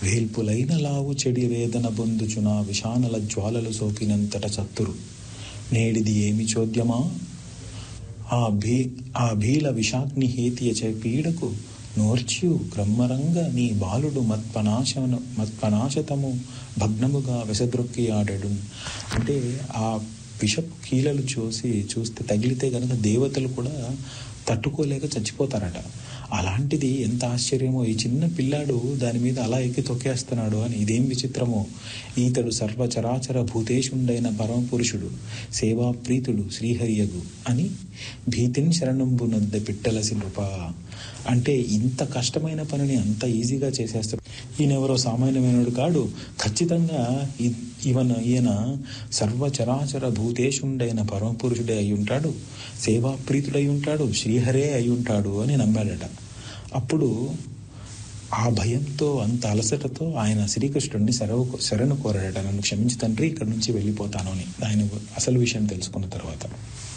వేల్పులైన లావు చెడి వేదన బొందుచున విషానల జ్వాలలు సోకినంతట చత్తురు నేడిది ఏమి చోద్యమా ఆ భీ ఆ భీల విషాగ్ని హేతియ పీడకు నోర్చియు క్రమ్మరంగ నీ బాలుడు మత్పనాశను మత్పనాశతము భగ్నముగా విసదృక్కి ఆడడు అంటే ఆ విషపు కీలలు చూసి చూస్తే తగిలితే గనక దేవతలు కూడా తట్టుకోలేక చచ్చిపోతారట అలాంటిది ఎంత ఆశ్చర్యమో ఈ చిన్న పిల్లాడు దాని మీద అలా ఎక్కి తొక్కేస్తున్నాడు అని ఇదేం విచిత్రమో ఈతడు సర్వచరాచర భూతేశుండైన పరమపురుషుడు సేవాప్రీతుడు శ్రీహరియగు అని భీతిని శరణంబు నద్ద పిట్టలసి నృప అంటే ఇంత కష్టమైన పనిని అంత ఈజీగా చేసేస్తాడు ఈయనెవరో సామాన్యమైనడు కాడు ఖచ్చితంగా ఈ- ఈవన ఈయన సర్వచరాచర భూతేశుండైన పరమపురుషుడే అయి ఉంటాడు సేవాప్రీతుడై ఉంటాడు శ్రీహరే అయి ఉంటాడు అని నమ్మాడట అప్పుడు ఆ భయంతో అంత అలసటతో ఆయన శ్రీకృష్ణుడిని శరవు శరణు కోరాడట నన్ను క్షమించి తండ్రి ఇక్కడి నుంచి వెళ్ళిపోతాను అని ఆయన అసలు విషయం తెలుసుకున్న తర్వాత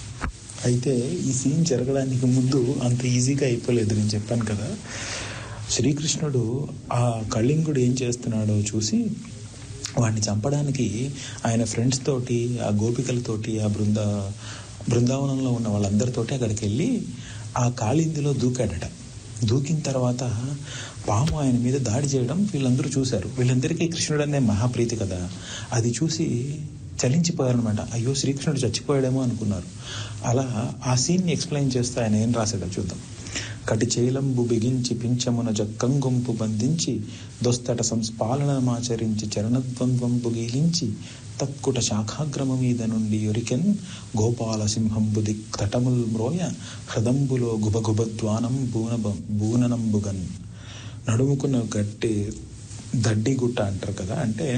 అయితే ఈ సీన్ జరగడానికి ముందు అంత ఈజీగా అయిపోలేదు నేను చెప్పాను కదా శ్రీకృష్ణుడు ఆ కళింగుడు ఏం చేస్తున్నాడో చూసి వాడిని చంపడానికి ఆయన ఫ్రెండ్స్ తోటి ఆ గోపికలతోటి ఆ బృంద బృందావనంలో ఉన్న వాళ్ళందరితోటి అక్కడికి వెళ్ళి ఆ కాళిందిలో దూకాడట దూకిన తర్వాత పాము ఆయన మీద దాడి చేయడం వీళ్ళందరూ చూశారు వీళ్ళందరికీ కృష్ణుడు అనే మహాప్రీతి కదా అది చూసి చలించిపోయారనమాట అయ్యో శ్రీకృష్ణుడు చచ్చిపోయాడేమో అనుకున్నారు అలా ఆ సీన్ని ఎక్స్ప్లెయిన్ చేస్తే ఆయన ఏం రాశాడో చూద్దాం కటి చేలంబు బిగించి పింఛమున జక్కంగొంపు బంధించి దొస్తట సంస్పాలనమాచరించి చరణద్వంద్వంబు గీలించి తక్కుట శాఖాగ్రమ మీద నుండి యొరికెన్ గోపాల సింహంబు దిక్తటముల్ మ్రోయ హృదంబులో గుబగుబద్వానం బూన బూననంబుగన్ నడుముకున్న గట్టి దడ్డి గుట్ట అంటారు కదా అంటే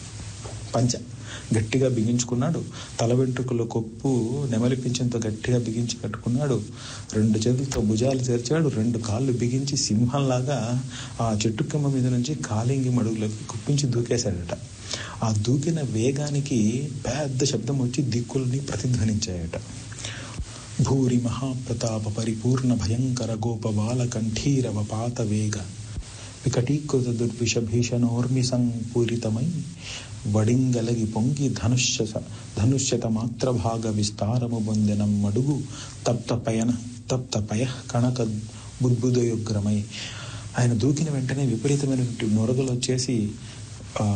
పంచ గట్టిగా బిగించుకున్నాడు తల వెంట్రుకలో కొప్పు నెమలి పింఛంతో గట్టిగా బిగించి కట్టుకున్నాడు రెండు చేతులతో భుజాలు చేర్చాడు రెండు కాళ్ళు బిగించి సింహంలాగా ఆ చెట్టు కొమ్మ మీద నుంచి కాలింగి మడుగులోకి కుప్పించి దూకేశాడట ఆ దూకిన వేగానికి పెద్ద శబ్దం వచ్చి దిక్కుల్ని ప్రతిధ్వనించాయట భూరి మహాప్రతాప పరిపూర్ణ భయంకర గోప బాల కంఠీరవ పాత వేగ వికటీకృత దుర్విష భీషణోర్మి సంపూరితమై వడింగలగి పొంగి ధనుష్య ధనుష్యత మాత్ర భాగ విస్తారము పొందిన మడుగు తప్త పయన తప్త పయ కణక బుద్బుదయోగ్రమై ఆయన దూకిన వెంటనే విపరీతమైనటువంటి నొరగలు వచ్చేసి ఆ,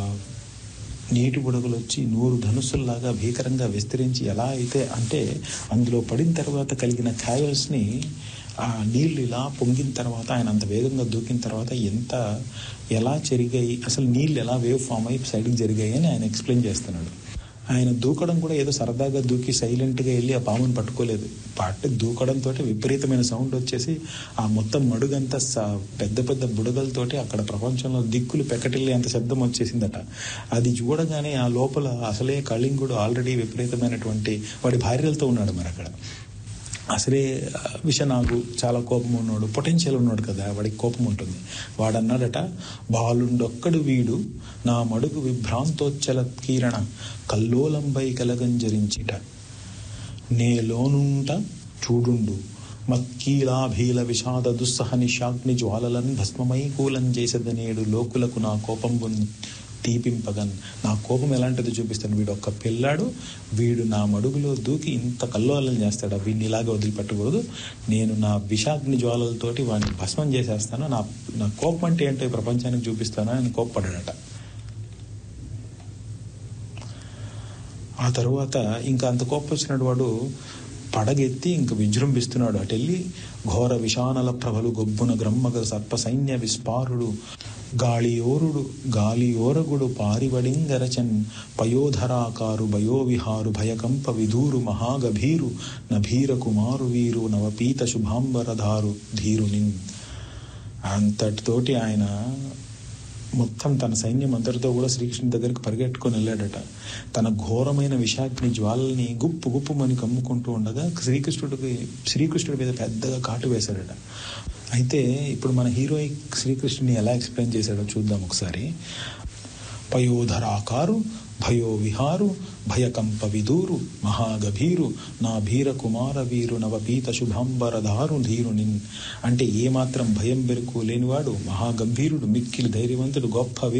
నీటి బుడగలు వచ్చి నూరు ధనుసుల్లాగా భీకరంగా విస్తరించి ఎలా అయితే అంటే అందులో పడిన తర్వాత కలిగిన ఛాయల్స్ని ఆ నీళ్ళు ఇలా పొంగిన తర్వాత ఆయన అంత వేగంగా దూకిన తర్వాత ఎంత ఎలా జరిగాయి అసలు నీళ్ళు ఎలా వేవ్ ఫామ్ అయ్యి సైడ్కి జరిగాయి అని ఆయన ఎక్స్ప్లెయిన్ చేస్తున్నాడు ఆయన దూకడం కూడా ఏదో సరదాగా దూకి సైలెంట్గా వెళ్ళి ఆ పాముని పట్టుకోలేదు పట్టి దూకడంతో విపరీతమైన సౌండ్ వచ్చేసి ఆ మొత్తం మడుగంతా స- పెద్ద పెద్ద బుడగలతోటి అక్కడ ప్రపంచంలో దిక్కులు పెకటిల్లి అంత శబ్దం వచ్చేసిందట అది చూడగానే ఆ లోపల అసలే కళింగుడు ఆల్రెడీ విపరీతమైనటువంటి వాడి భార్యలతో ఉన్నాడు మరి అక్కడ అసలే ఆ, విషనాగు చాలా కోపం ఉన్నాడు పొటెన్షియల్ ఉన్నాడు కదా వాడికి కోపం ఉంటుంది వాడు అన్నాడట బాలుండొక్కడు వీడు నా మడుగు విభ్రాంతోచ్చల కీరణ కల్లోలంబై కలగంజరించిట నేలోనుంట చూడుండు మక్కీలాభీల విషాద దుస్సహ నిషాగ్ని జ్వాలలను భస్మమై కూలం చేసేదనేడు లోకులకు నా కోపంబు తీపింపగన్ నా కోపం ఎలాంటిది చూపిస్తాను వీడు ఒక్క పిల్లాడు వీడు నా మడుగులో దూకి ఇంత కల్లోలం చేస్తాడు వీడిని ఇలాగ వదిలిపెట్టకూడదు నేను నా విషాగ్ని జ్వాలలతోటి వాడిని భస్మం చేసేస్తాను నా నా కోపం అంటే ఏంటో ఈ ప్రపంచానికి చూపిస్తాను అని కోప్పడ్డాడట ఆ తరువాత ఇంకా అంత కోపం వచ్చినట్టు వాడు పడగెత్తి ఇంక విజృంభిస్తున్నాడు అటెళ్ళి ఘోర విషానల ప్రభలు గొబ్బున గ్రమ్మగ సర్ప సైన్య విస్పారుడు గాళియోరుడు గాలియోరగుడు పారివడింగరచన్ పయోధరాకారు భయోవిహారు భయకంప విధూరు మహాగభీరు నభీర కుమారు వీరు నవపీత శుభాంబరధారు ధీరునిన్ అంతటితోటి ఆయన మొత్తం తన సైన్యం అంతటితో కూడా శ్రీకృష్ణుడి దగ్గరికి పరిగెట్టుకొని వెళ్ళాడట తన ఘోరమైన విషాగ్ని జ్వాలని గుప్పు గుప్పుమని కమ్ముకుంటూ ఉండగా శ్రీకృష్ణుడికి శ్రీకృష్ణుడి మీద పెద్దగా కాటు వేశాడట అయితే ఇప్పుడు మన హీరోయిక్ శ్రీకృష్ణుని ఎలా ఎక్స్ప్లెయిన్ చేశాడో చూద్దాం ఒకసారి పయోధరాకారు భయో విహారు భయకంప విదూరు మహాగభీరు నా భీర కుమార వీరు నవపీత శుభాంబరధారు ధీరునిన్ అంటే ఏమాత్రం భయం బెరుకు లేనివాడు మహాగంభీరుడు మిక్కిలి ధైర్యవంతుడు గొప్ప